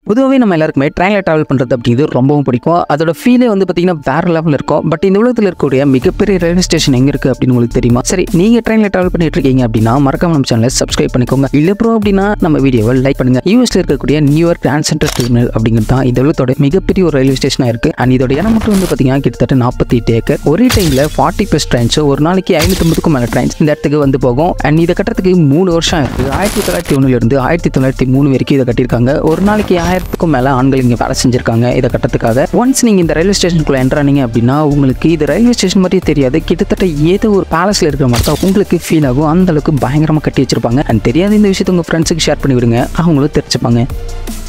பொதுவாகவே நம்ம எல்லாருக்குமே ட்ரெயினில் ட்ராவல் பண்ணுறது அப்படிங்கிறது ரொம்பவும் பிடிக்கும் அதோட ஃபீலே வந்து பார்த்தீங்கன்னா வேறு லெவலில் இருக்கும் பட் இந்த உலகத்தில் இருக்கக்கூடிய மிகப்பெரிய ரயில்வே ஸ்டேஷன் எங்கே இருக்குது அப்படின்னு உங்களுக்கு தெரியுமா சரி நீங்கள் ட்ரெயினில் ட்ராவல் பண்ணிட்டு இருக்கீங்க அப்படின்னா மறக்காம நம்ம சேனலை சப்ஸ்கிரைப் பண்ணிக்கோங்க இல்லை ப்ரோ அப்படின்னா நம்ம வீடியோவை லைக் பண்ணுங்க யூஎஸ்ல இருக்கக்கூடிய நியூயார்க் கிராண்ட் சென்ட்ரல் டெர்மினல் அப்படிங்கிறது தான் இந்த உலகத்தோட மிகப்பெரிய ஒரு ரயில்வே ஸ்டேஷனாக இருக்குது அண்ட் இதோட இடம் மட்டும் வந்து பார்த்தீங்கன்னா கிட்டத்தட்ட நாற்பத்தி எட்டு ஏக்கர் ஒரே டைமில் ஃபார்ட்டி ப்ளஸ் ட்ரெயின்ஸ் ஒரு நாளைக்கு ஐநூற்றம்பதுக்கும் மேலே ட்ரெயின்ஸ் இந்த இடத்துக்கு வந்து போகும் அண்ட் இதை கட்டுறதுக்கு மூணு வருஷம் இருக்குது ஆயிரத்தி தொள்ளாயிரத்தி ஒன்றுலேருந்து ஆயிரத்தி தொள்ளாயிரத்தி மூணு வரைக்கும் இதை கட்டியிருக்காங்க ஒரு நாளைக்கு ஆயிரத்துக்கும் மேலே ஆண்கள் இங்கே வேலை செஞ்சிருக்காங்க இதை கட்டுறதுக்காக ஒன்ஸ் நீங்கள் இந்த ரயில்வே ஸ்டேஷனுக்குள்ள என்ட்ரானீங்க அப்படின்னா உங்களுக்கு இது ரயில்வே ஸ்டேஷன் மாதிரியே தெரியாது கிட்டத்தட்ட ஏதோ ஒரு பேலஸில் இருக்கிற மாதிரி தான் உங்களுக்கு ஃபீல் ஆகும் அந்த அளவுக்கு பயங்கரமாக கட்டி வச்சிருப்பாங்க அண்ட் தெரியாத இந்த விஷயத்தை உங்கள் ஃப்ரெண்ட்ஸுக்கு ஷேர் பண்ணி விடுங்க அவங்களும் தெரிஞ்சுப்பாங்க